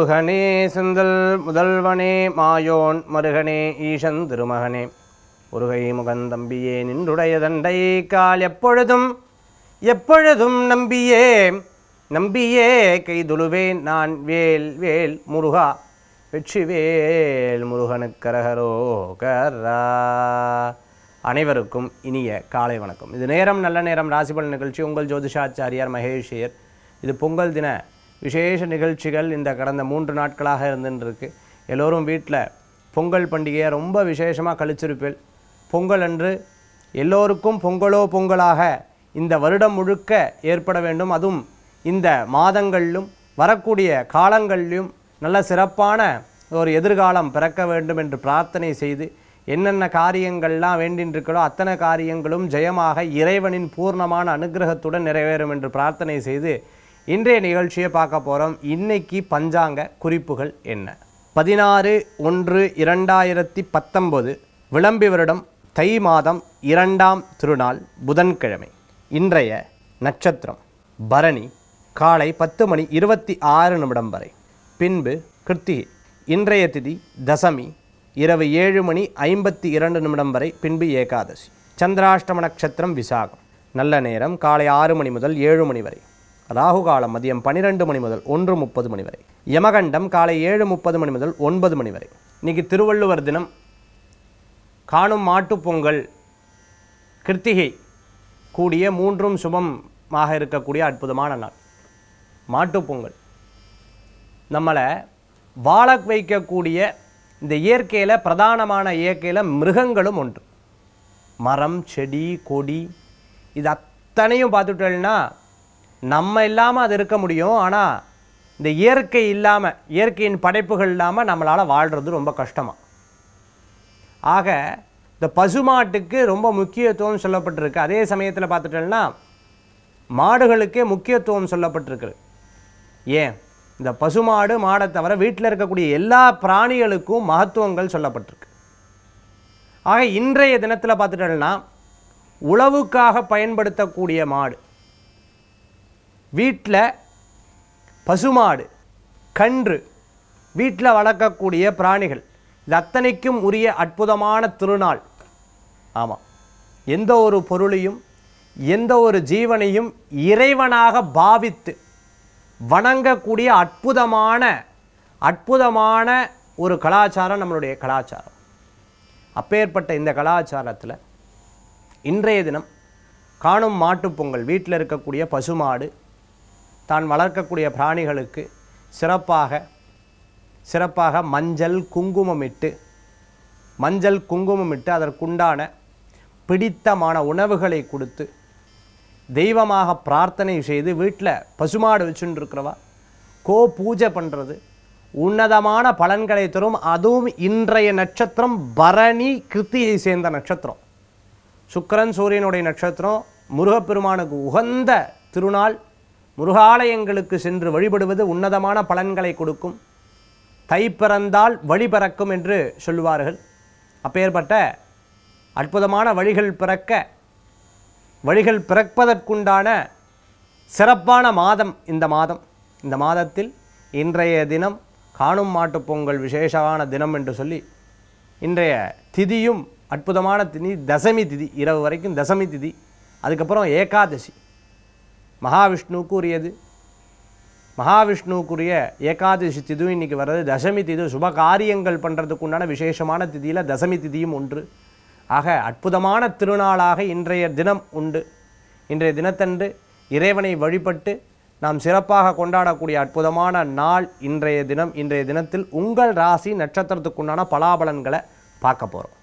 முருகனே செந்தல் முதல்வனே மாயோன் மருகனே ஈசன் திருமகனே முருகை முகந்தம்பியே நின்றுடைய தண்டை கால் எப்பொழுதும் எப்பொழுதும் நம்பியே நம்பியே கைதுழுவேன் நான் வேல் வேல் முருகா வெற்றிவேல் முருகனுக்கரகரோகரா அனைவருக்கும் இனிய காலை வணக்கம் இது நேரம் நல்ல நேரம் ராசிபலன் நிகழ்ச்சி உங்கள் ஜோதிஷாச்சாரியார் மகேஷியர் இது பொங்கல் தின விசேஷ நிகழ்ச்சிகள் இந்த கடந்த மூன்று நாட்களாக இருந்துருக்கு எல்லோரும் வீட்டில் பொங்கல் பண்டிகையை ரொம்ப விசேஷமாக கழிச்சிருப்பேன் பொங்கல் அன்று எல்லோருக்கும் பொங்கலோ பொங்கலாக இந்த வருடம் முழுக்க ஏற்பட வேண்டும் அதுவும் இந்த மாதங்களிலும் வரக்கூடிய காலங்களிலும் நல்ல சிறப்பான ஒரு எதிர்காலம் பிறக்க வேண்டும் என்று பிரார்த்தனை செய்து என்னென்ன காரியங்கள்லாம் வேண்டின்றிருக்கிறோ அத்தனை காரியங்களும் ஜெயமாக இறைவனின் பூர்ணமான அனுகிரகத்துடன் நிறைவேறும் என்று பிரார்த்தனை செய்து இன்றைய நிகழ்ச்சியை பார்க்க போகிறோம் இன்னைக்கு பஞ்சாங்க குறிப்புகள் என்ன பதினாறு ஒன்று இரண்டாயிரத்தி பத்தொன்பது விளம்பி வருடம் தை மாதம் இரண்டாம் திருநாள் புதன்கிழமை இன்றைய நட்சத்திரம் பரணி காலை பத்து மணி இருபத்தி ஆறு நிமிடம் வரை பின்பு கிருத்திகை இன்றைய திதி தசமி இரவு ஏழு மணி ஐம்பத்தி இரண்டு நிமிடம் வரை பின்பு ஏகாதசி சந்திராஷ்டம நட்சத்திரம் விசாகம் நல்ல நேரம் காலை ஆறு மணி முதல் ஏழு மணி வரை ராகு காலம் மதியம் பன்னிரெண்டு மணி முதல் ஒன்று முப்பது மணி வரை யமகண்டம் காலை ஏழு முப்பது மணி முதல் ஒன்பது மணி வரை இன்னைக்கு திருவள்ளுவர் தினம் காணும் மாட்டுப் பொங்கல் கிருத்திகை கூடிய மூன்றும் சுபமாக இருக்கக்கூடிய அற்புதமான நாள் மாட்டுப் பொங்கல் நம்மளை வாழ வைக்கக்கூடிய இந்த இயற்கையில் பிரதானமான இயற்கையில் மிருகங்களும் ஒன்று மரம் செடி கொடி இது அத்தனையும் பார்த்துட்டோம்னா நம்ம இல்லாமல் அது இருக்க முடியும் ஆனால் இந்த இயற்கை இல்லாமல் இயற்கையின் படைப்புகள் இல்லாமல் நம்மளால் வாழ்கிறது ரொம்ப கஷ்டமாக ஆக இந்த பசுமாட்டுக்கு ரொம்ப முக்கியத்துவம் சொல்லப்பட்டிருக்கு அதே சமயத்தில் பார்த்துட்டோம்னா மாடுகளுக்கே முக்கியத்துவம் சொல்லப்பட்டிருக்கு ஏன் இந்த பசுமாடு மாடை தவிர வீட்டில் இருக்கக்கூடிய எல்லா பிராணிகளுக்கும் மகத்துவங்கள் சொல்லப்பட்டிருக்கு ஆக இன்றைய தினத்தில் பார்த்துட்டோம்னா உழவுக்காக பயன்படுத்தக்கூடிய மாடு வீட்டில் பசுமாடு கன்று வீட்டில் வளர்க்கக்கூடிய பிராணிகள் இது அத்தனைக்கும் உரிய அற்புதமான திருநாள் ஆமாம் எந்த ஒரு பொருளையும் எந்த ஒரு ஜீவனையும் இறைவனாக பாவித்து வணங்கக்கூடிய அற்புதமான அற்புதமான ஒரு கலாச்சாரம் நம்மளுடைய கலாச்சாரம் அப்பேற்பட்ட இந்த கலாச்சாரத்தில் இன்றைய தினம் காணும் மாட்டுப் பொங்கல் வீட்டில் இருக்கக்கூடிய பசுமாடு தான் வளர்க்கக்கூடிய பிராணிகளுக்கு சிறப்பாக சிறப்பாக மஞ்சள் குங்குமமிட்டு மஞ்சள் குங்குமமிட்டு அதற்குண்டான பிடித்தமான உணவுகளை கொடுத்து தெய்வமாக பிரார்த்தனை செய்து வீட்டில் பசுமாடு வச்சுட்டு இருக்கிறவா கோ பூஜை பண்ணுறது உன்னதமான பலன்களை தரும் அதுவும் இன்றைய நட்சத்திரம் பரணி கிருத்தியை சேர்ந்த நட்சத்திரம் சுக்கிரன் சூரியனுடைய நட்சத்திரம் முருகப்பெருமானுக்கு உகந்த திருநாள் முருகாலயங்களுக்கு சென்று வழிபடுவது உன்னதமான பலன்களை கொடுக்கும் தை பிறந்தால் வழி பிறக்கும் என்று சொல்லுவார்கள் அப்பேற்பட்ட அற்புதமான வழிகள் பிறக்க வழிகள் பிறப்பதற்குண்டான சிறப்பான மாதம் இந்த மாதம் இந்த மாதத்தில் இன்றைய தினம் காணும் மாட்டுப் பொங்கல் விசேஷமான தினம் என்று சொல்லி இன்றைய திதியும் அற்புதமான திதி தசமி திதி இரவு வரைக்கும் தசமி திதி அதுக்கப்புறம் ஏகாதசி மகாவிஷ்ணுவுக்கு உரியது மகாவிஷ்ணுவுக்குரிய ஏகாதசி திதி இன்னைக்கு வர்றது தசமி திதி சுப காரியங்கள் பண்ணுறதுக்கு உண்டான விசேஷமான திதியில் தசமி திதியும் ஒன்று ஆக அற்புதமான திருநாளாக இன்றைய தினம் உண்டு இன்றைய தினத்தன்று இறைவனை வழிபட்டு நாம் சிறப்பாக கொண்டாடக்கூடிய அற்புதமான நாள் இன்றைய தினம் இன்றைய தினத்தில் உங்கள் ராசி நட்சத்திரத்துக்குண்டான பலாபலன்களை பார்க்க போகிறோம்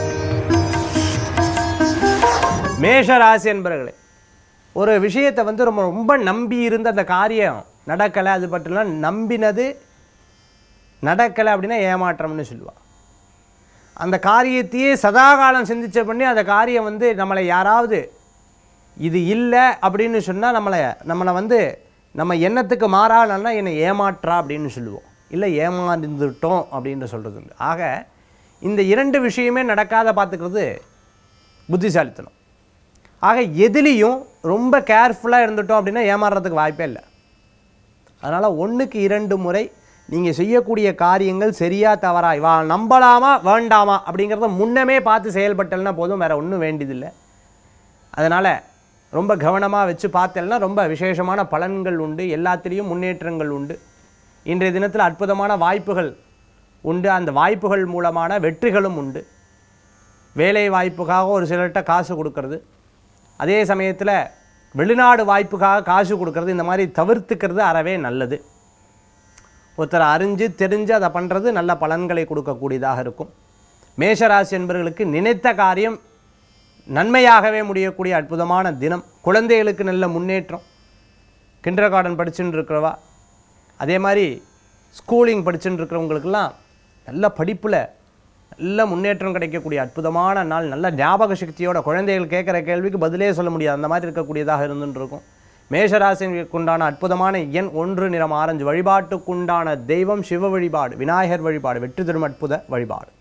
மேஷ ராசி என்பர்களே ஒரு விஷயத்தை வந்து ரொம்ப ரொம்ப நம்பி இருந்த அந்த காரியம் நடக்கலை அது பற்றிலாம் நம்பினது நடக்கலை அப்படின்னா ஏமாற்றம்னு சொல்லுவாள் அந்த காரியத்தையே சதாகாலம் சிந்திச்ச பண்ணி அந்த காரியம் வந்து நம்மளை யாராவது இது இல்லை அப்படின்னு சொன்னால் நம்மளை நம்மளை வந்து நம்ம எண்ணத்துக்கு மாறாளன்னா என்னை ஏமாற்றா அப்படின்னு சொல்லுவோம் இல்லை ஏமாந்துட்டோம் அப்படின்னு சொல்கிறது உண்டு ஆக இந்த இரண்டு விஷயமே நடக்காத பார்த்துக்கிறது புத்திசாலித்தனம் ஆக எதுலேயும் ரொம்ப கேர்ஃபுல்லாக இருந்துட்டோம் அப்படின்னா ஏமாறுறதுக்கு வாய்ப்பே இல்லை அதனால் ஒன்றுக்கு இரண்டு முறை நீங்கள் செய்யக்கூடிய காரியங்கள் சரியா தவறா இவா நம்பலாமா வேண்டாமா அப்படிங்கிறத முன்னமே பார்த்து செயல்பட்டல்னா போதும் வேற ஒன்றும் வேண்டியதில்லை அதனால் ரொம்ப கவனமாக வச்சு பார்த்தேன்னா ரொம்ப விசேஷமான பலன்கள் உண்டு எல்லாத்துலேயும் முன்னேற்றங்கள் உண்டு இன்றைய தினத்தில் அற்புதமான வாய்ப்புகள் உண்டு அந்த வாய்ப்புகள் மூலமான வெற்றிகளும் உண்டு வேலை வாய்ப்புக்காக ஒரு சிலர்கிட்ட காசு கொடுக்கறது அதே சமயத்தில் வெளிநாடு வாய்ப்புக்காக காசு கொடுக்கறது இந்த மாதிரி தவிர்த்துக்கிறது அறவே நல்லது ஒருத்தர் அறிஞ்சு தெரிஞ்சு அதை பண்ணுறது நல்ல பலன்களை கொடுக்கக்கூடியதாக இருக்கும் மேஷராசி என்பவர்களுக்கு நினைத்த காரியம் நன்மையாகவே முடியக்கூடிய அற்புதமான தினம் குழந்தைகளுக்கு நல்ல முன்னேற்றம் கிண்டர் கார்டன் படிச்சுட்டு இருக்கிறவா அதே மாதிரி ஸ்கூலிங் படிச்சுட்டு இருக்கிறவங்களுக்கெல்லாம் நல்ல படிப்பில் நல்ல முன்னேற்றம் கிடைக்கக்கூடிய அற்புதமான நாள் நல்ல ஞாபக சக்தியோட குழந்தைகள் கேட்குற கேள்விக்கு பதிலே சொல்ல முடியாது அந்த மாதிரி இருக்கக்கூடியதாக இருந்துட்டு இருக்கும் மேஷராசிக்குண்டான அற்புதமான எண் ஒன்று நிறம் ஆரஞ்சு வழிபாட்டுக்குண்டான தெய்வம் சிவ வழிபாடு விநாயகர் வழிபாடு வெற்றி தரும் அற்புத வழிபாடு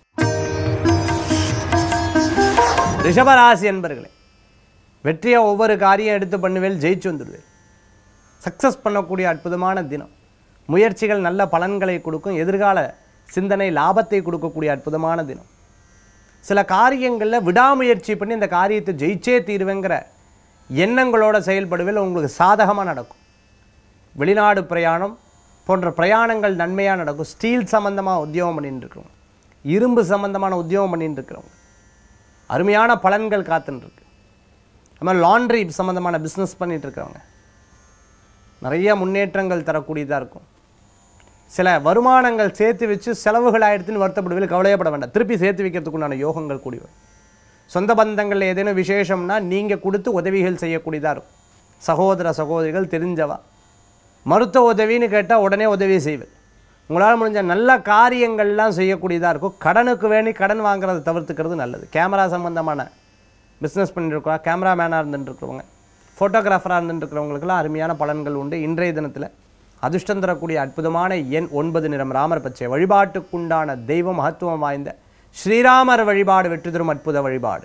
ரிஷபராசி என்பர்களே வெற்றியை ஒவ்வொரு காரியம் எடுத்து பண்ணுவேல் ஜெயிச்சு வந்துடுவேன் சக்ஸஸ் பண்ணக்கூடிய அற்புதமான தினம் முயற்சிகள் நல்ல பலன்களை கொடுக்கும் எதிர்கால சிந்தனை லாபத்தை கொடுக்கக்கூடிய அற்புதமான தினம் சில காரியங்களில் விடாமுயற்சி பண்ணி இந்த காரியத்தை ஜெயிச்சே தீருவேங்கிற எண்ணங்களோட செயல்படுவேல் உங்களுக்கு சாதகமாக நடக்கும் வெளிநாடு பிரயாணம் போன்ற பிரயாணங்கள் நன்மையாக நடக்கும் ஸ்டீல் சம்மந்தமாக உத்தியோகம் பண்ணிட்டு இருக்கிறவங்க இரும்பு சம்மந்தமான உத்தியோகம் பண்ணிட்டு இருக்கிறவங்க அருமையான பலன்கள் காத்துன்னு அது மாதிரி லாண்ட்ரி சம்மந்தமான பிஸ்னஸ் பண்ணிட்டு இருக்கிறவங்க நிறைய முன்னேற்றங்கள் தரக்கூடியதாக இருக்கும் சில வருமானங்கள் சேர்த்து வச்சு செலவுகள் ஆயிடுத்துன்னு வருத்தப்படுவதில் கவலையப்பட வேண்டாம் திருப்பி சேர்த்து வைக்கிறதுக்குண்டான யோகங்கள் கூடி வரும் சொந்த பந்தங்களில் ஏதேனும் விசேஷம்னா நீங்கள் கொடுத்து உதவிகள் செய்யக்கூடியதாக இருக்கும் சகோதர சகோதரிகள் தெரிஞ்சவா மருத்துவ உதவின்னு கேட்டால் உடனே உதவி செய்வேன் உங்களால் முடிஞ்ச நல்ல காரியங்கள்லாம் செய்யக்கூடியதாக இருக்கும் கடனுக்கு வேண்டி கடன் வாங்குறதை தவிர்த்துக்கிறது நல்லது கேமரா சம்மந்தமான பிஸ்னஸ் பண்ணிட்டுருக்கோம் கேமராமேனாக இருந்துட்டு இருக்கிறவங்க ஃபோட்டோகிராஃபராக இருந்துட்டு இருக்கிறவங்களுக்கெல்லாம் அருமையான பலன்கள் உண்டு இன்றைய தினத்தில் அதிர்ஷ்டம் தரக்கூடிய அற்புதமான எண் ஒன்பது நிறம் ராமர் பச்சை வழிபாட்டுக்குண்டான தெய்வம் மகத்துவம் வாய்ந்த ஸ்ரீராமர் வழிபாடு வெற்றி தரும் அற்புத வழிபாடு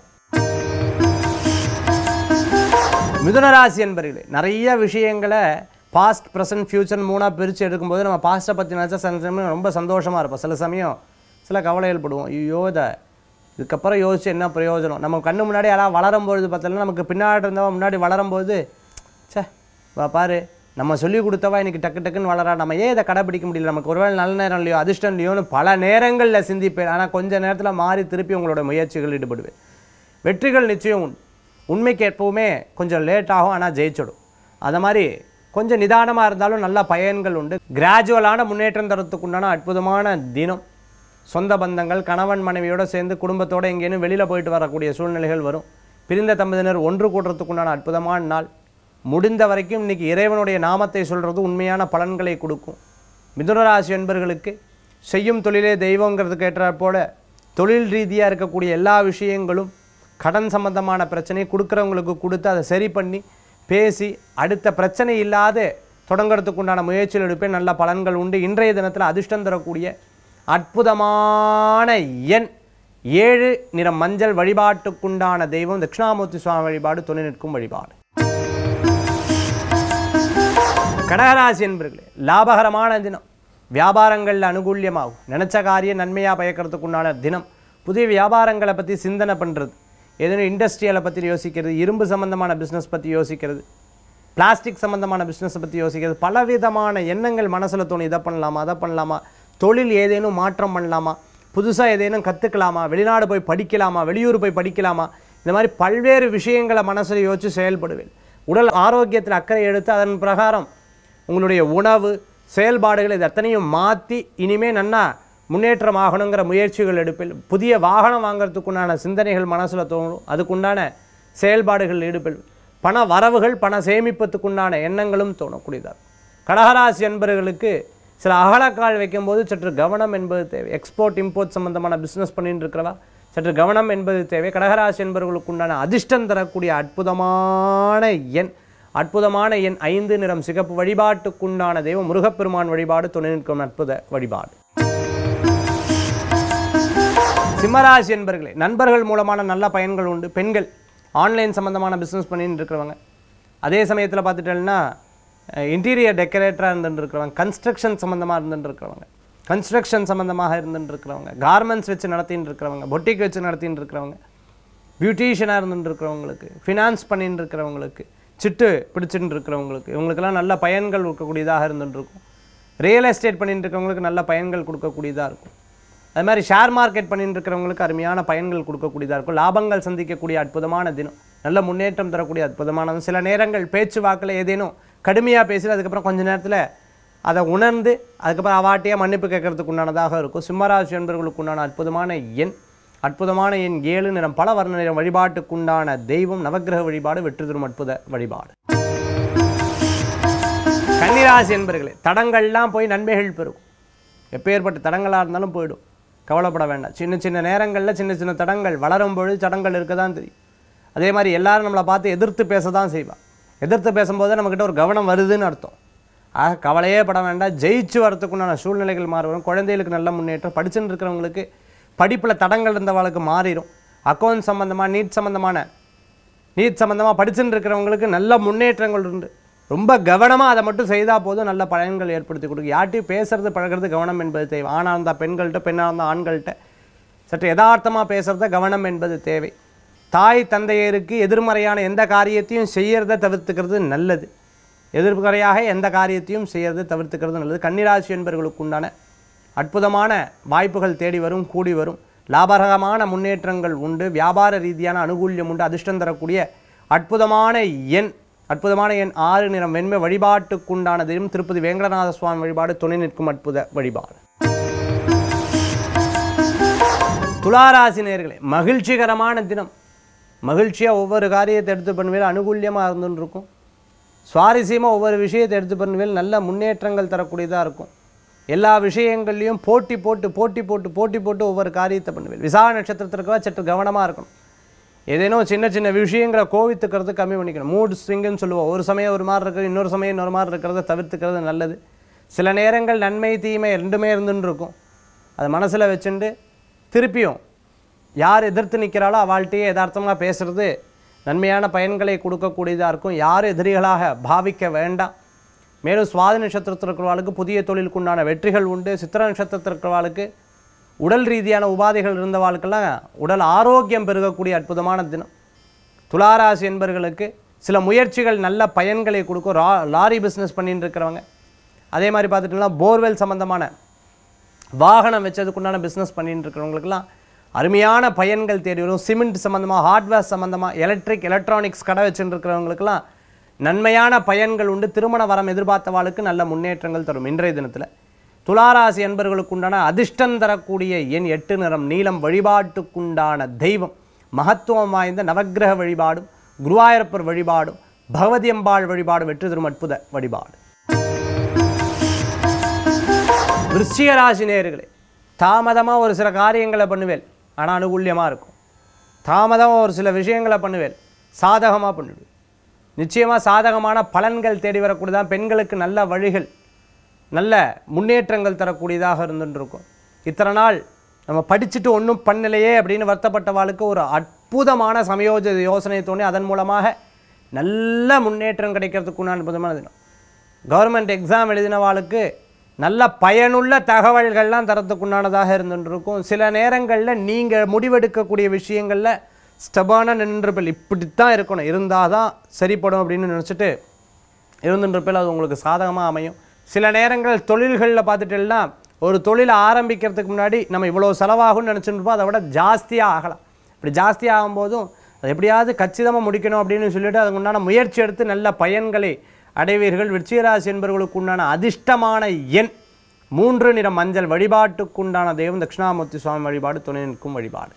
மிதுனராசி என்பர்களே நிறைய விஷயங்களை பாஸ்ட் ப்ரெசன்ட் ஃப்யூச்சர் மூணாக பிரித்து எடுக்கும்போது நம்ம பாஸ்ட்டை பற்றி நினச்சா சில சமயம் ரொம்ப சந்தோஷமாக இருப்போம் சில சமயம் சில கவலைகள் படுவோம் ஐயோ இதை இதுக்கப்புறம் யோசிச்சு என்ன பிரயோஜனம் நம்ம கண்ணு முன்னாடி யாராவது வளரும்பொழுது பார்த்தோம்னா நமக்கு பின்னாடி இருந்தவன் முன்னாடி வளரும்போது ச்சே வா பாரு நம்ம சொல்லி கொடுத்தவா இன்னைக்கு டக்கு டக்குன்னு வளரா நம்ம ஏன் இதை கடைப்பிடிக்க முடியல நமக்கு ஒருவேளை நல்ல நேரம் இல்லையோ அதிர்ஷ்டம் இல்லையோன்னு பல நேரங்களில் சிந்திப்பேன் ஆனால் கொஞ்ச நேரத்தில் மாறி திருப்பி உங்களோட முயற்சிகள் ஈடுபடுவேன் வெற்றிகள் நிச்சயம் உண்டு உண்மைக்கு எப்பவுமே கொஞ்சம் லேட் ஆகும் ஆனால் ஜெயிச்சிடும் அது மாதிரி கொஞ்சம் நிதானமாக இருந்தாலும் நல்ல பயன்கள் உண்டு கிராஜுவலான முன்னேற்றம் தரத்துக்குண்டான அற்புதமான தினம் சொந்த பந்தங்கள் கணவன் மனைவியோடு சேர்ந்து குடும்பத்தோடு எங்கேனும் வெளியில் போயிட்டு வரக்கூடிய சூழ்நிலைகள் வரும் பிரிந்த தம்பதியினர் ஒன்று கூடுறதுக்குண்டான அற்புதமான நாள் முடிந்த வரைக்கும் இன்னைக்கு இறைவனுடைய நாமத்தை சொல்கிறது உண்மையான பலன்களை கொடுக்கும் மிதுனராசி என்பர்களுக்கு செய்யும் தொழிலே தெய்வங்கிறதுக்கு ஏற்றாற் போல தொழில் ரீதியாக இருக்கக்கூடிய எல்லா விஷயங்களும் கடன் சம்பந்தமான பிரச்சனை கொடுக்குறவங்களுக்கு கொடுத்து அதை சரி பண்ணி பேசி அடுத்த பிரச்சனை இல்லாத தொடங்குறதுக்கு உண்டான முயற்சியில் எடுப்பேன் நல்ல பலன்கள் உண்டு இன்றைய தினத்தில் அதிர்ஷ்டம் தரக்கூடிய அற்புதமான எண் ஏழு நிறம் மஞ்சள் வழிபாட்டுக்குண்டான தெய்வம் தட்சிணாமூர்த்தி சுவாமி வழிபாடு துணை நிற்கும் வழிபாடு கடகராசி என்பர்களே லாபகரமான தினம் வியாபாரங்களில் அனுகூல்யமாகும் நினச்ச காரியம் நன்மையாக பயக்கிறதுக்குண்டான தினம் புதிய வியாபாரங்களை பற்றி சிந்தனை பண்ணுறது ஏதேனும் இண்டஸ்ட்ரியலை பற்றி யோசிக்கிறது இரும்பு சம்பந்தமான பிஸ்னஸ் பற்றி யோசிக்கிறது பிளாஸ்டிக் சம்பந்தமான பிஸ்னஸை பற்றி யோசிக்கிறது பலவிதமான எண்ணங்கள் மனசில் தோணும் இதை பண்ணலாமா அதை பண்ணலாமா தொழில் ஏதேனும் மாற்றம் பண்ணலாமா புதுசாக ஏதேனும் கற்றுக்கலாமா வெளிநாடு போய் படிக்கலாமா வெளியூர் போய் படிக்கலாமா இந்த மாதிரி பல்வேறு விஷயங்களை மனசில் யோசித்து செயல்படுவேன் உடல் ஆரோக்கியத்தில் அக்கறை எடுத்து அதன் பிரகாரம் உங்களுடைய உணவு செயல்பாடுகள் இது அத்தனையும் மாற்றி இனிமே நன்னா முன்னேற்றம் ஆகணுங்கிற முயற்சிகள் எடுப்பில் புதிய வாகனம் வாங்குறதுக்குண்டான சிந்தனைகள் மனசில் தோணும் அதுக்குண்டான செயல்பாடுகள் ஈடுபல் பண வரவுகள் பண சேமிப்பத்துக்குண்டான எண்ணங்களும் தோணக்கூடியதாக கடகராசி என்பவர்களுக்கு சில அகலக்கால் வைக்கும்போது சற்று கவனம் என்பது தேவை எக்ஸ்போர்ட் இம்போர்ட் சம்பந்தமான பிஸ்னஸ் பண்ணிட்டு இருக்கிறவா சற்று கவனம் என்பது தேவை கடகராசி என்பவர்களுக்கு உண்டான அதிர்ஷ்டம் தரக்கூடிய அற்புதமான எண் அற்புதமான எண் ஐந்து நிறம் சிகப்பு வழிபாட்டுக்குண்டான தெய்வம் முருகப்பெருமான் வழிபாடு துணை நிற்கும் அற்புத வழிபாடு சிம்மராசி என்பர்களே நண்பர்கள் மூலமான நல்ல பயன்கள் உண்டு பெண்கள் ஆன்லைன் சம்மந்தமான பிஸ்னஸ் பண்ணிட்டு இருக்கிறவங்க அதே சமயத்தில் பார்த்துட்டேன்னா இன்டீரியர் டெக்கரேட்டராக இருந்துட்டு இருக்கிறவங்க கன்ஸ்ட்ரக்ஷன் சம்மந்தமாக இருந்துட்டு இருக்கிறவங்க கன்ஸ்ட்ரக்ஷன் சம்மந்தமாக இருந்துட்டு இருக்கிறவங்க கார்மெண்ட்ஸ் வச்சு நடத்தின்னு இருக்கிறவங்க பொட்டிக் வச்சு நடத்தின்னு இருக்கிறவங்க பியூட்டிஷியனாக இருந்துட்டு இருக்கிறவங்களுக்கு ஃபினான்ஸ் பண்ணிட்டு இருக்கிறவங்களுக்கு சிட்டு பிடிச்சிட்டு இருக்கிறவங்களுக்கு இவங்களுக்கெல்லாம் நல்ல பயன்கள் கொடுக்கக்கூடியதாக இருந்துட்டு இருக்கும் ரியல் எஸ்டேட் பண்ணிட்டு இருக்கிறவங்களுக்கு நல்ல பயன்கள் கொடுக்கக்கூடியதாக இருக்கும் அது மாதிரி ஷேர் மார்க்கெட் பண்ணிட்டு இருக்கிறவங்களுக்கு அருமையான பயன்கள் கொடுக்கக்கூடியதாக இருக்கும் லாபங்கள் சந்திக்கக்கூடிய அற்புதமான தினம் நல்ல முன்னேற்றம் தரக்கூடிய அற்புதமான சில நேரங்கள் பேச்சு வாக்கில் ஏதேனும் கடுமையாக பேசி அதுக்கப்புறம் கொஞ்ச நேரத்தில் அதை உணர்ந்து அதுக்கப்புறம் அவாட்டியாக மன்னிப்பு கேட்கறதுக்கு உண்டானதாக இருக்கும் சிம்மராசி என்பவர்களுக்கு உண்டான அற்புதமான எண் அற்புதமான எண் ஏழு நிறம் பல வர்ண நிறம் வழிபாட்டுக்குண்டான தெய்வம் நவக்கிரக வழிபாடு வெற்றி தரும் அற்புத வழிபாடு கன்னிராசி என்பர்களே தடங்கள்லாம் போய் நன்மைகள் பெறும் எப்பேற்பட்ட தடங்களாக இருந்தாலும் போயிடும் கவலைப்பட வேண்டாம் சின்ன சின்ன நேரங்களில் சின்ன சின்ன தடங்கள் வளரும் பொழுது தடங்கள் இருக்க தான் தெரியும் அதே மாதிரி எல்லாரும் நம்மளை பார்த்து எதிர்த்து பேச தான் செய்வா எதிர்த்து பேசும்போது நம்மக்கிட்ட ஒரு கவனம் வருதுன்னு அர்த்தம் ஆக கவலையே பட வேண்டாம் ஜெயிச்சு வரத்துக்குண்டான சூழ்நிலைகள் மாறி வரும் குழந்தைகளுக்கு நல்ல முன்னேற்றம் படிச்சுட்டு இருக்கிறவங்களுக்கு படிப்பில் தடங்கள் இருந்தவங்களுக்கு மாறிடும் அக்கௌண்ட் சம்மந்தமாக நீட் சம்மந்தமான நீட் சம்மந்தமாக படிச்சுட்டு இருக்கிறவங்களுக்கு நல்ல முன்னேற்றங்கள் உண்டு ரொம்ப கவனமாக அதை மட்டும் செய்தால் போதும் நல்ல பலன்கள் ஏற்படுத்தி கொடுக்கும் யார்ட்டையும் பேசுறது பழகிறது கவனம் என்பது தேவை ஆணாக இருந்தால் பெண்கள்கிட்ட பெண்ணாக இருந்தால் ஆண்கள்கிட்ட சற்று யதார்த்தமாக பேசுகிறத கவனம் என்பது தேவை தாய் தந்தையருக்கு எதிர்மறையான எந்த காரியத்தையும் செய்யறதை தவிர்த்துக்கிறது நல்லது எதிர்மறையாக எந்த காரியத்தையும் செய்யறதை தவிர்த்துக்கிறது நல்லது கன்னிராசி என்பவர்களுக்கு உண்டான அற்புதமான வாய்ப்புகள் தேடி வரும் கூடி வரும் லாபகரமான முன்னேற்றங்கள் உண்டு வியாபார ரீதியான அனுகூல்யம் உண்டு அதிர்ஷ்டம் தரக்கூடிய அற்புதமான எண் அற்புதமான எண் ஆறு நிறம் வெண்மை வழிபாட்டுக்குண்டான தெய்வம் திருப்பதி வேங்கடநாத சுவாமி வழிபாடு துணை நிற்கும் அற்புத வழிபாடு துளாராசி நேர்களே மகிழ்ச்சிகரமான தினம் மகிழ்ச்சியாக ஒவ்வொரு காரியத்தை எடுத்து பண்ணுவேல் அனுகூல்யமாக இருந்துன்னு இருக்கும் சுவாரஸ்யமாக ஒவ்வொரு விஷயத்தை எடுத்து பண்ணுவேல் நல்ல முன்னேற்றங்கள் தரக்கூடியதாக இருக்கும் எல்லா விஷயங்கள்லையும் போட்டி போட்டு போட்டி போட்டு போட்டி போட்டு ஒவ்வொரு காரியத்தை பண்ணுவேன் விசா நட்சத்திரத்திற்காக சற்று கவனமாக இருக்கணும் ஏதேனும் சின்ன சின்ன விஷயங்களை கோவித்துக்கிறது கம்மி பண்ணிக்கணும் மூட் ஸ்விங்குன்னு சொல்லுவோம் ஒரு சமயம் ஒரு மாதிரி இருக்கிறது இன்னொரு சமயம் இன்னொரு மாதிரி இருக்கிறத தவிர்த்துக்கிறது நல்லது சில நேரங்கள் நன்மை தீமை ரெண்டுமே இருந்துன்னு இருக்கும் அதை மனசில் வச்சுட்டு திருப்பியும் யார் எதிர்த்து நிற்கிறாளோ அவள்கிட்டயே யதார்த்தமாக பேசுறது நன்மையான பயன்களை கொடுக்கக்கூடியதாக இருக்கும் யார் எதிரிகளாக பாவிக்க வேண்டாம் மேலும் சுவாதி நட்சத்திரத்தில் இருக்கிறவாளுக்கு புதிய தொழிலுக்குண்டான வெற்றிகள் உண்டு சித்திர நட்சத்திரத்தில் இருக்கிறவாளுக்கு உடல் ரீதியான உபாதைகள் இருந்தவாளுக்கெல்லாம் உடல் ஆரோக்கியம் பெருகக்கூடிய அற்புதமான தினம் துளாராசி என்பவர்களுக்கு சில முயற்சிகள் நல்ல பயன்களை கொடுக்கும் ரா லாரி பிஸ்னஸ் பண்ணிட்டு இருக்கிறவங்க அதே மாதிரி பார்த்துட்டோம்னா போர்வெல் சம்மந்தமான வாகனம் வச்சதுக்குண்டான பிஸ்னஸ் பண்ணிட்டு இருக்கிறவங்களுக்குலாம் அருமையான பயன்கள் தேடி வரும் சிமெண்ட் சம்மந்தமாக ஹார்ட்வேர் சம்மந்தமாக எலக்ட்ரிக் எலக்ட்ரானிக்ஸ் கடை வச்சுட்டு இருக்கிறவங்களுக்குலாம் நன்மையான பயன்கள் உண்டு திருமண வரம் எதிர்பார்த்தவாளுக்கு நல்ல முன்னேற்றங்கள் தரும் இன்றைய தினத்தில் துளாராசி என்பவர்களுக்கு உண்டான அதிர்ஷ்டம் தரக்கூடிய எண் எட்டு நிறம் நீலம் வழிபாட்டுக்குண்டான தெய்வம் மகத்துவம் வாய்ந்த நவக்கிரக வழிபாடும் குருவாயூரப்பர் வழிபாடும் பகவதி அம்பாள் வழிபாடு வெற்றி தரும் அற்புத வழிபாடு விருச்சிக ராசி நேயர்களே தாமதமாக ஒரு சில காரியங்களை பண்ணுவேன் ஆனால் அனுகூல்யமாக இருக்கும் தாமதமாக ஒரு சில விஷயங்களை பண்ணுவேன் சாதகமாக பண்ணிவிடுவேன் நிச்சயமாக சாதகமான பலன்கள் தேடி வரக்கூடியதான் பெண்களுக்கு நல்ல வழிகள் நல்ல முன்னேற்றங்கள் தரக்கூடியதாக இருந்துட்டு இருக்கும் இத்தனை நாள் நம்ம படிச்சுட்டு ஒன்றும் பண்ணலையே அப்படின்னு வருத்தப்பட்டவாளுக்கு ஒரு அற்புதமான சமயோஜ யோசனை தோணி அதன் மூலமாக நல்ல முன்னேற்றம் கிடைக்கிறதுக்குண்டான அற்புதமான தினம் கவர்மெண்ட் எக்ஸாம் எழுதினவாளுக்கு நல்ல பயனுள்ள தகவல்கள்லாம் தரத்துக்குண்டானதாக இருந்துட்டு இருக்கும் சில நேரங்களில் நீங்கள் முடிவெடுக்கக்கூடிய விஷயங்களில் ஸ்டபான நின்றுபில் இப்படித்தான் இருக்கணும் இருந்தால் தான் சரிப்படும் அப்படின்னு நினச்சிட்டு இருந்துன்றப்பில் அது உங்களுக்கு சாதகமாக அமையும் சில நேரங்கள் தொழில்களில் பார்த்துட்டேன்னா ஒரு தொழிலை ஆரம்பிக்கிறதுக்கு முன்னாடி நம்ம இவ்வளோ செலவாகும்னு நினச்சிட்டு இருப்போம் அதை விட ஜாஸ்தியாக ஆகலாம் இப்படி ஜாஸ்தி ஆகும்போதும் அது எப்படியாவது கச்சிதமாக முடிக்கணும் அப்படின்னு சொல்லிட்டு அதுக்கு உண்டான முயற்சி எடுத்து நல்ல பயன்களை அடைவீர்கள் விருச்சிகராசி என்பவர்களுக்கு உண்டான அதிர்ஷ்டமான எண் மூன்று நிற மஞ்சள் வழிபாட்டுக்குண்டான தெய்வம் தட்சிணாமூர்த்தி சுவாமி வழிபாடு துணை நிற்கும் வழிபாடு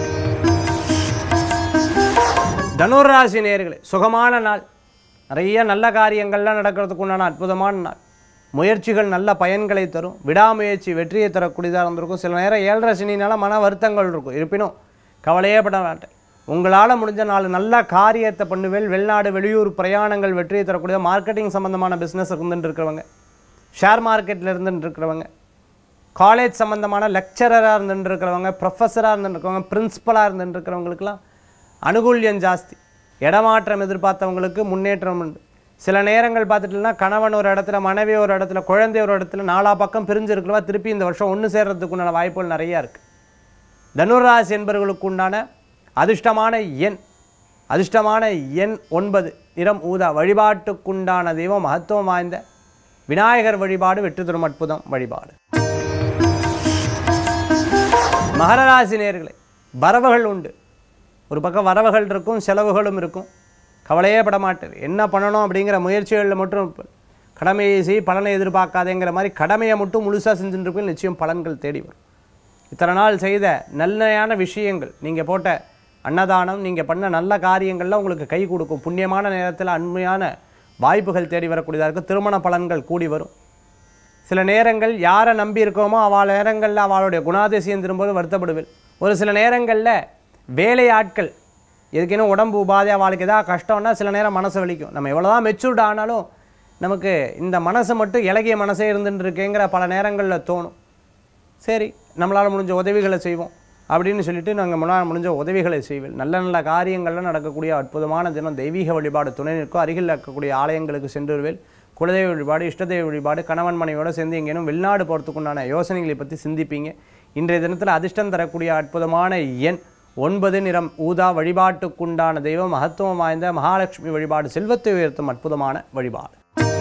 தனுராசி நேர்களே சுகமான நாள் நிறைய நல்ல காரியங்கள்லாம் நடக்கிறதுக்கு உண்டான அற்புதமான நாள் முயற்சிகள் நல்ல பயன்களை தரும் விடாமுயற்சி வெற்றியை தரக்கூடியதாக இருந்திருக்கும் சில நேரம் ஏழரை சனினால மன வருத்தங்கள் இருக்கும் இருப்பினும் கவலையே பட மாட்டேன் உங்களால் முடிஞ்ச நாலு நல்ல காரியத்தை பண்ணுவேல் வெளிநாடு வெளியூர் பிரயாணங்கள் வெற்றியை தரக்கூடிய மார்க்கெட்டிங் சம்மந்தமான பிஸ்னஸ் இருந்துட்டு இருக்கிறவங்க ஷேர் மார்க்கெட்டில் இருந்துட்டு இருக்கிறவங்க காலேஜ் சம்மந்தமான லெக்சரராக இருந்துட்டு இருக்கிறவங்க ப்ரொஃபஸராக இருந்துட்டு இருக்கிறவங்க பிரின்ஸிபலாக இருந்துட்டு இருக்கிறவங்களுக்குலாம் அனுகூல்யம் ஜாஸ்தி இடமாற்றம் எதிர்பார்த்தவங்களுக்கு முன்னேற்றம் உண்டு சில நேரங்கள் பார்த்துட்டோம்னா கணவன் ஒரு இடத்துல மனைவி ஒரு இடத்துல குழந்தை ஒரு இடத்துல நாலா பக்கம் பிரிஞ்சு இருக்கிறவா திருப்பி இந்த வருஷம் ஒன்று சேர்றதுக்கு உண்டான வாய்ப்புகள் நிறையா இருக்குது தனுராசி என்பவர்களுக்கு உண்டான அதிர்ஷ்டமான எண் அதிர்ஷ்டமான எண் ஒன்பது நிறம் ஊதா வழிபாட்டுக்குண்டான தெய்வம் மகத்துவம் வாய்ந்த விநாயகர் வழிபாடு வெற்றி தரும் அற்புதம் வழிபாடு மகர ராசி நேர்களே வரவுகள் உண்டு ஒரு பக்கம் வரவுகள் இருக்கும் செலவுகளும் இருக்கும் கவலையே பட மாட்டேது என்ன பண்ணணும் அப்படிங்கிற முயற்சிகளில் மட்டும் இருப்பேன். கடமையை செய் பலனை எதிர்பார்க்காதேங்கிற மாதிரி கடமையை மட்டும் முழுசாக செஞ்சுட்டு இருப்பேன் நிச்சயம் பலன்கள் தேடி வரும் இத்தனை நாள் செய்த நல்லையான விஷயங்கள் நீங்கள் போட்ட அன்னதானம் நீங்கள் பண்ண நல்ல காரியங்கள்லாம் உங்களுக்கு கை கொடுக்கும் புண்ணியமான நேரத்தில் அண்மையான வாய்ப்புகள் தேடி வரக்கூடியதாக இருக்கும் திருமண பலன்கள் கூடி வரும் சில நேரங்கள் யாரை நம்பி இருக்கோமோ அவள் நேரங்களில் அவளுடைய குணாதிசயம் திரும்போது வருத்தப்படுவேன் ஒரு சில நேரங்களில் வேலை ஆட்கள் எதுக்கேனும் உடம்பு உபாதை அவளுக்கு ஏதாவது கஷ்டம்னா சில நேரம் மனசு வலிக்கும் நம்ம எவ்வளோதான் மெச்சூர்ட் ஆனாலும் நமக்கு இந்த மனசு மட்டும் இலகிய மனசே இருந்துட்டு இருக்கேங்கிற பல நேரங்களில் தோணும் சரி நம்மளால் முடிஞ்ச உதவிகளை செய்வோம் அப்படின்னு சொல்லிட்டு நாங்கள் முன்னால் முடிஞ்ச உதவிகளை செய்வேன் நல்ல நல்ல காரியங்கள்லாம் நடக்கக்கூடிய அற்புதமான தினம் தெய்வீக வழிபாடு துணை நிற்கும் அருகில் இருக்கக்கூடிய ஆலயங்களுக்கு சென்று வருவேன் குலதெய்வ வழிபாடு இஷ்டதெய்வ வழிபாடு கணவன் மனைவியோட சேர்ந்து எங்கேனும் வெளிநாடு போகிறதுக்குண்டான யோசனைகளை பற்றி சிந்திப்பீங்க இன்றைய தினத்தில் அதிர்ஷ்டம் தரக்கூடிய அற்புதமான எண் ஒன்பது நிறம் ஊதா வழிபாட்டுக்குண்டான தெய்வம் மகத்துவம் வாய்ந்த மகாலட்சுமி வழிபாடு செல்வத்தை உயர்த்தும் அற்புதமான வழிபாடு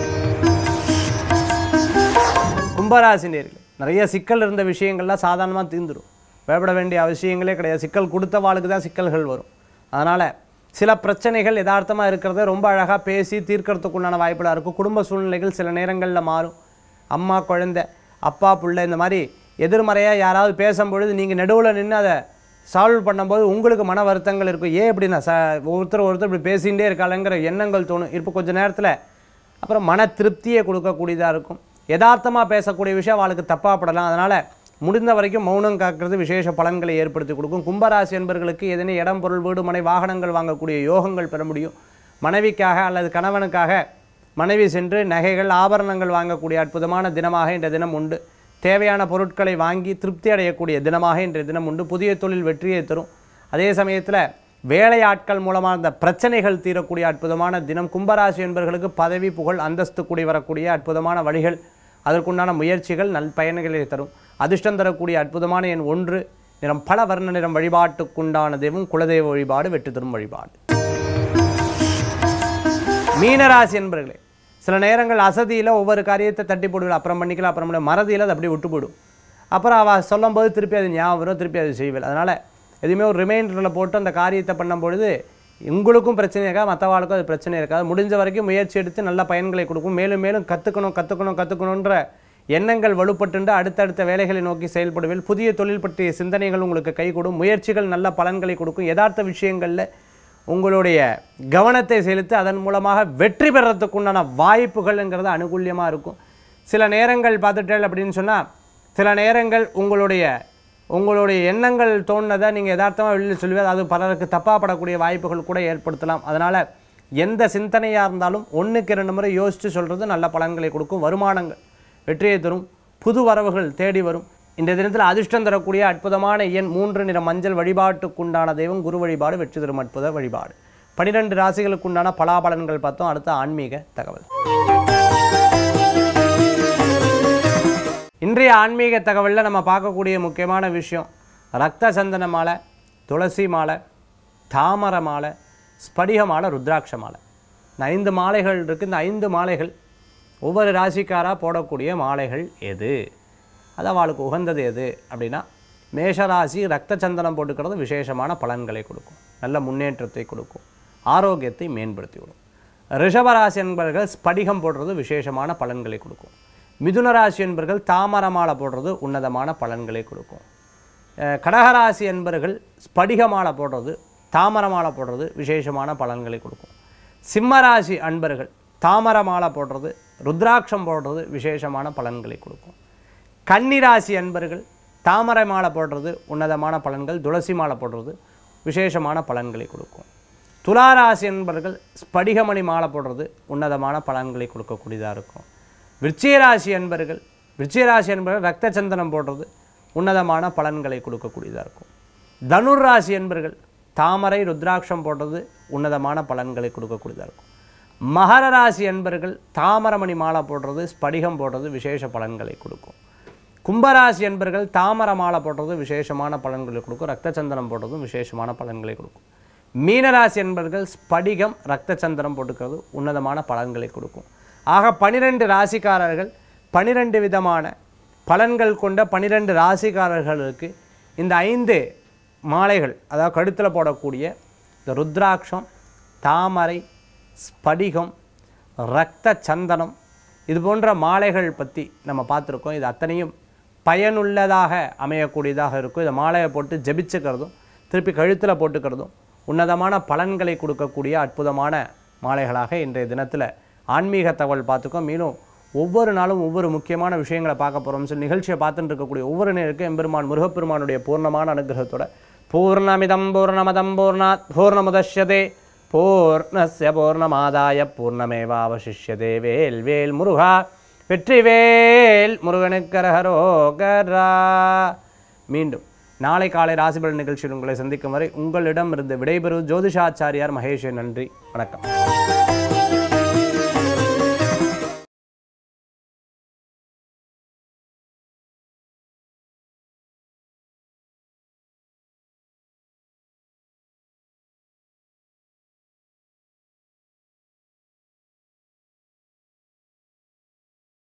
கும்பராசி நேர்களே நிறைய சிக்கல் இருந்த விஷயங்கள்லாம் சாதாரணமாக தீர்ந்துடும் பயப்பட வேண்டிய அவசியங்களே கிடையாது சிக்கல் கொடுத்த வாளுக்கு தான் சிக்கல்கள் வரும் அதனால் சில பிரச்சனைகள் யதார்த்தமாக இருக்கிறத ரொம்ப அழகாக பேசி தீர்க்கறதுக்குண்டான வாய்ப்புலாம் இருக்கும் குடும்ப சூழ்நிலைகள் சில நேரங்களில் மாறும் அம்மா குழந்தை அப்பா பிள்ளை இந்த மாதிரி எதிர்மறையாக யாராவது பேசும்பொழுது நீங்கள் நடுவில் நின்று அதை சால்வ் பண்ணும்போது உங்களுக்கு மன வருத்தங்கள் இருக்கும் ஏன் இப்படி நான் ச ஒருத்தர் ஒருத்தர் இப்படி பேசிகிட்டே இருக்காளங்கிற எண்ணங்கள் தோணும் இப்போ கொஞ்ச நேரத்தில் அப்புறம் மன திருப்தியை கொடுக்கக்கூடியதாக இருக்கும் யதார்த்தமாக பேசக்கூடிய விஷயம் அவளுக்கு தப்பாப்படலாம் அதனால் முடிந்த வரைக்கும் மௌனம் காக்கிறது விசேஷ பலன்களை ஏற்படுத்தி கொடுக்கும் கும்பராசி என்பர்களுக்கு எதனே இடம் பொருள் வீடு மனை வாகனங்கள் வாங்கக்கூடிய யோகங்கள் பெற முடியும் மனைவிக்காக அல்லது கணவனுக்காக மனைவி சென்று நகைகள் ஆபரணங்கள் வாங்கக்கூடிய அற்புதமான தினமாக இன்றைய தினம் உண்டு தேவையான பொருட்களை வாங்கி திருப்தி அடையக்கூடிய தினமாக இன்றைய தினம் உண்டு புதிய தொழில் வெற்றியை தரும் அதே சமயத்தில் வேலையாட்கள் மூலமாக இந்த பிரச்சனைகள் தீரக்கூடிய அற்புதமான தினம் கும்பராசி என்பவர்களுக்கு பதவி புகழ் அந்தஸ்து கூடி வரக்கூடிய அற்புதமான வழிகள் அதற்குண்டான முயற்சிகள் நல் பயன்களை தரும் அதிர்ஷ்டம் தரக்கூடிய அற்புதமான எண் ஒன்று நிறம் பல வர்ண நிறம் வழிபாட்டுக்குண்டான தெய்வம் குலதெய்வ வழிபாடு வெற்றி தரும் வழிபாடு மீனராசி என்பர்களே சில நேரங்கள் அசதியில் ஒவ்வொரு காரியத்தை தட்டி போடுவேன் அப்புறம் பண்ணிக்கலாம் அப்புறம் பண்ண மறதியில் அது அப்படியே விட்டு போடும் அப்புறம் அவள் சொல்லும்போது திருப்பி அது ஞாபகம் வரும் திருப்பி அது செய்வேன் அதனால் எதுவுமே ஒரு ரிமைண்டரில் போட்டு அந்த காரியத்தை பண்ணும்பொழுது உங்களுக்கும் பிரச்சனை இருக்காது மற்றவாளுக்கும் அது பிரச்சனை இருக்காது முடிஞ்ச வரைக்கும் முயற்சி எடுத்து நல்ல பயன்களை கொடுக்கும் மேலும் மேலும் கற்றுக்கணும் கற்றுக்கணும் கற்றுக்கணுன்ற எண்ணங்கள் வலுப்பட்டுண்டு அடுத்தடுத்த வேலைகளை நோக்கி செயல்படுவேன் புதிய தொழில் பற்றிய சிந்தனைகள் உங்களுக்கு கை கொடுக்கும் முயற்சிகள் நல்ல பலன்களை கொடுக்கும் யதார்த்த விஷயங்களில் உங்களுடைய கவனத்தை செலுத்தி அதன் மூலமாக வெற்றி பெறத்துக்குண்டான வாய்ப்புகள்ங்கிறது அனுகூல்யமாக இருக்கும் சில நேரங்கள் பார்த்துட்டேன் அப்படின்னு சொன்னால் சில நேரங்கள் உங்களுடைய உங்களுடைய எண்ணங்கள் தோணுனதை நீங்கள் யதார்த்தமாக வெளியில் சொல்லுவீங்க அது பலருக்கு தப்பாக படக்கூடிய வாய்ப்புகள் கூட ஏற்படுத்தலாம் அதனால் எந்த சிந்தனையாக இருந்தாலும் ஒன்றுக்கு இரண்டு முறை யோசித்து சொல்கிறது நல்ல பலன்களை கொடுக்கும் வருமானங்கள் வெற்றியை தரும் புது வரவுகள் தேடி வரும் இந்த தினத்தில் அதிர்ஷ்டம் தரக்கூடிய அற்புதமான எண் மூன்று நிற மஞ்சள் வழிபாட்டுக்குண்டான தெய்வம் குரு வழிபாடு வெற்றி தரும் அற்புத வழிபாடு பனிரெண்டு ராசிகளுக்குண்டான பலாபலன்கள் பார்த்தோம் அடுத்த ஆன்மீக தகவல் இன்றைய ஆன்மீக தகவலில் நம்ம பார்க்கக்கூடிய முக்கியமான விஷயம் ரத்த சந்தன மாலை துளசி மாலை தாமர மாலை ஸ்படிக மாலை ருத்ராட்ச மாலை இந்த ஐந்து மாலைகள் இருக்குது இந்த ஐந்து மாலைகள் ஒவ்வொரு ராசிக்காராக போடக்கூடிய மாலைகள் எது அது அவளுக்கு உகந்தது எது அப்படின்னா மேஷராசி ரத்த சந்தனம் போட்டுக்கிறது விசேஷமான பலன்களை கொடுக்கும் நல்ல முன்னேற்றத்தை கொடுக்கும் ஆரோக்கியத்தை மேம்படுத்தி விடும் ரிஷபராசி என்பவர்கள் ஸ்படிகம் போடுறது விசேஷமான பலன்களை கொடுக்கும் மிதுன ராசி என்பவர்கள் தாமர மாலை போடுறது உன்னதமான பலன்களை கொடுக்கும் அஹ் கடகராசி என்பவர்கள் ஸ்படிக மாலை போடுறது தாமர மாலை போடுறது விசேஷமான பலன்களை கொடுக்கும் சிம்மராசி அன்பர்கள் தாமர மாலை போடுறது ருத்ராட்சம் போடுறது விசேஷமான பலன்களை கொடுக்கும் கன்னிராசி அன்பர்கள் தாமரை மாலை போடுறது உன்னதமான பலன்கள் துளசி மாலை போடுறது விசேஷமான பலன்களை கொடுக்கும் துளாராசி என்பர்கள் ஸ்படிகமணி மாலை போடுறது உன்னதமான பலன்களை கொடுக்கக்கூடியதாக இருக்கும் விருச்சிகராசி அன்பர்கள் விருச்சிகராசி என்பர்கள் ரத்த சந்தனம் போடுறது உன்னதமான பலன்களை கொடுக்கக்கூடியதாக இருக்கும் தனுர் ராசி என்பர்கள் தாமரை ருத்ராட்சம் போடுறது உன்னதமான பலன்களை கொடுக்கக்கூடியதாக இருக்கும் மகர ராசி என்பர்கள் தாமரமணி மாலை போடுறது ஸ்படிகம் போடுறது விசேஷ பலன்களை கொடுக்கும் கும்பராசி என்பர்கள் தாமர மாலை போடுறது விசேஷமான பலன்களை கொடுக்கும் ரத்த சந்தனம் போடுறதும் விசேஷமான பலன்களை கொடுக்கும் மீனராசி என்பர்கள் ஸ்படிகம் ரத்த சந்தனம் போட்டுக்கிறது உன்னதமான பலன்களை கொடுக்கும் ஆக பனிரெண்டு ராசிக்காரர்கள் பனிரெண்டு விதமான பலன்கள் கொண்ட பனிரெண்டு ராசிக்காரர்களுக்கு இந்த ஐந்து மாலைகள் அதாவது கழுத்தில் போடக்கூடிய இந்த ருத்ராட்சம் தாமரை ஸ்படிகம் இரத்த சந்தனம் இது போன்ற மாலைகள் பற்றி நம்ம பார்த்துருக்கோம் இது அத்தனையும் பயனுள்ளதாக அமையக்கூடியதாக இருக்கும் இதை மாலையை போட்டு ஜெபிச்சுக்கிறதும் திருப்பி கழுத்தில் போட்டுக்கிறதும் உன்னதமான பலன்களை கொடுக்கக்கூடிய அற்புதமான மாலைகளாக இன்றைய தினத்தில் ஆன்மீக தகவல் பார்த்துக்கோம் மேலும் ஒவ்வொரு நாளும் ஒவ்வொரு முக்கியமான விஷயங்களை பார்க்க போகிறோம் சொல்லி நிகழ்ச்சியை பார்த்துட்டு இருக்கக்கூடிய ஒவ்வொரு நேருக்கும் எம்பெருமான் முருகப்பெருமானுடைய பூர்ணமான அனுகிரகத்தோட பூர்ணமிதம் பூர்ணமதம் பூர்ணாத் பூர்ணமுதஷ்யதே பூர்ணஸ்ய பூர்ணமாதாய பூர்ணமேவாவசிஷ்யதே வேல் வேல் முருகா வெற்றிவேல் முருகனுக்கரகரோகரா மீண்டும் நாளை காலை ராசிபலன் நிகழ்ச்சியில் உங்களை சந்திக்கும் வரை உங்களிடம் இருந்து விடைபெறும் ஜோதிஷாச்சாரியார் மகேஷ் நன்றி வணக்கம்